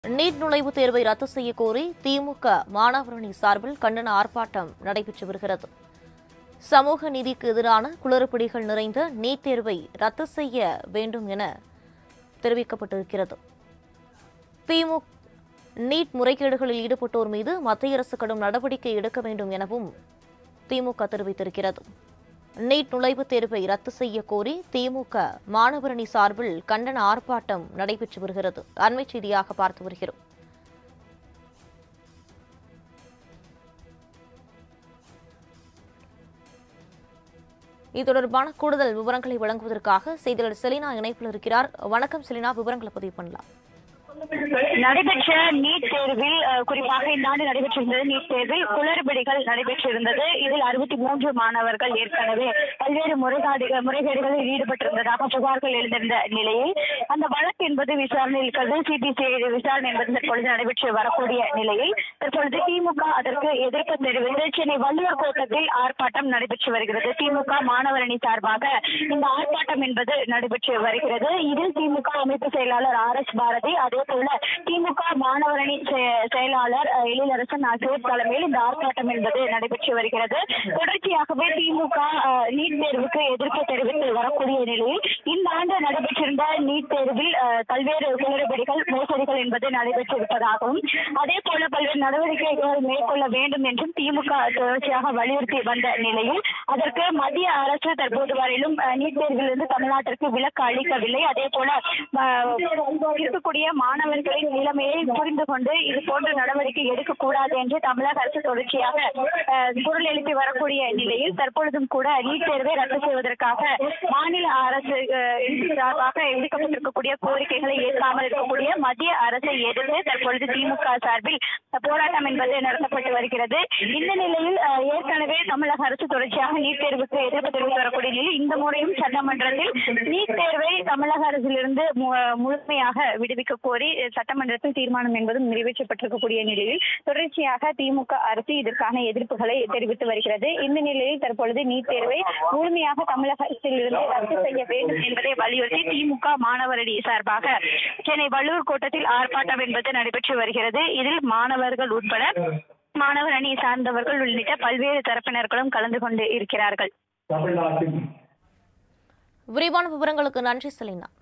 NEET நுழைவுத் தேர்வை ரத்து செய்ய கோரி திமுக மாணவரணி சார்பில் கண்டன ஆர்ப்பாட்டம் நடைபெற்று வருகிறது சமூக நீதிக்கு எதிரான குளறுபடிகள் நிறைந்த நீட் தேர்வை ரத்து செய்ய வேண்டும் என தெரிவிக்கப்பட்டிருக்கிறது திமுக நீட் முறைகேடுகளில் ஈடுபட்டோர் மீது மத்திய அரசு கடும் நடவடிக்கை எடுக்க வேண்டும் எனவும் திமுக தெரிவித்திருக்கிறது நீட் நுழைவுத் தேர்வை ரத்து செய்ய கோரி திமுக மாணவரணி சார்பில் கண்டன ஆர்ப்பாட்டம் நடைபெற்று வருகிறது அண்மை செய்தியாக பார்த்து வருகிறோம் இது தொடர்பான கூடுதல் விவரங்களை வழங்குவதற்காக செய்தியாளர் செலினா இணைப்பில் இருக்கிறார் வணக்கம் செலினா விவரங்களை பதிவு பண்ணலாம் நடைபெற்ற நீட் தேர்வில் அஹ், குறிப்பாக இந்த ஆண்டு நடைபெற்றிருந்தது நீட் தேர்வில் குளறுபடிகள் நடைபெற்றிருந்தது இதில் அறுபத்தி மூன்று மாணவர்கள் ஏற்கனவே பல்வேறு முறைகாடு முறைகேடுகளில் ஈடுபட்டிருந்ததாக புகார்கள் எழுந்திருந்த நிலையில் அந்த வழக்கு என்பது விசாரணையில் இருக்கிறது சிபிசிஐ விசாரணை என்பது தற்பொழுது நடைபெற்று வரக்கூடிய நிலையில் தற்பொழுது திமுக அதற்கு எதிர்ப்பு தெரிவித்து சென்னை வள்ளுவர் கோட்டத்தில் ஆர்ப்பாட்டம் நடைபெற்று வருகிறது திமுக மாணவர் அணி சார்பாக இந்த ஆர்ப்பாட்டம் என்பது நடைபெற்று வருகிறது இதில் திமுக அமைப்பு செயலாளர் ஆர் எஸ் பாரதி அதே போல திமுக மாணவர் அணி செ- செயலாளர் அஹ், எழிலரசன் ஆகியோர் தலைமையில் இந்த ஆர்ப்பாட்டம் என்பது நடைபெற்று வருகிறது தொடர்ச்சியாகவே திமுக அஹ், நீட் தேர்வுக்கு எதிர்ப்பு தெரிவித்து வரக்கூடிய நிலையில் இந்த ஆண்டு நடைபெற்றிருந்த நீட் தேர்வில் அஹ், பல்வேறு குளறுபடிகள் மோசடிகள் என்பது நடைபெற்றிருப்பதாகவும் அதே போல பல்வேறு நடவடிக்கைகள் மேற்கொள்ள வேண்டும் என்றும் திமுக தொடர்ச்சியாக வலியுறுத்தி வந்த நிலையில் அதற்கு மத்திய அரசு தற்போது வரையிலும் அஹ், நீட் தேர்விலிருந்து தமிழ்நாட்டிற்கு விலக்கு அளிக்கவில்லை அதே போல அஹ், இருக்கக்கூடிய மாணவர்களின் நிலைமையை புரிந்து கொண்டு இது போன்ற நடவடிக்கை எடுக்கக்கூடாது என்று தமிழக அரசு தொடர்ச்சியாக அஹ், குரல் எழுப்பி வரக்கூடிய நிலையில் தற்பொழுதும் கூட நீட் தேர்வை ரத்து செய்வதற்காக மாநில அரசு அஹ், சார்பாக விடுக்கப்பட்டிருக்கக்கூடிய கோரிக்கைகளை ஏற்காமல் இருக்கக்கூடிய மத்திய அரசை எதிர்த்து தற்பொழுது திமுக சார்பில் போராட்டம் என்பது நடத்தப்பட்டு வருகிறது இந்த நிலையில் அஹ், ஏற்கனவே தமிழக அரசு தொடர்ச்சியாக நீட் தேர்வுக்கு எதிர்ப்பு தெரிவித்து வரக்கூடிய நிலையில் இந்த முறையும் சட்டமன்றத்தில் நீட் தேர்வை தமிழக அரசிலிருந்து மு- முழுமையாக விடுவிக்க கோரி அஹ், சட்டமன்றத்தில் தீர்மானம் என்பதும் நிறைவேற்றப்பட்டிருக்கக்கூடிய நிலையில் தொடர்ச்சியாக திமுக அரசு இதற்கான எதிர்ப்புகளை தெரிவித்து வருகிறது இந்த நிலையில் தற்பொழுது நீட் தேர்வை முழுமையாக தமிழக அரசிலிருந்து ரத்து செய்ய வேண்டும் என்பதை வலியுறுத்தி திமுக மாணவரணி சார்பாக சென்னை வள்ளுவர் கோட்டத்தில் ஆர்ப்பாட்டம் என்பது நடைபெற்று வருகிறது இதில் மாணவர்கள் உட்பட மாணவர் அணி சார்ந்தவர்கள் உள்ளிட்ட பல்வேறு தரப்பினர்களும் கலந்து கொண்டு இருக்கிறார்கள் விரிவான விவரங்களுக்கு நன்றி செலினா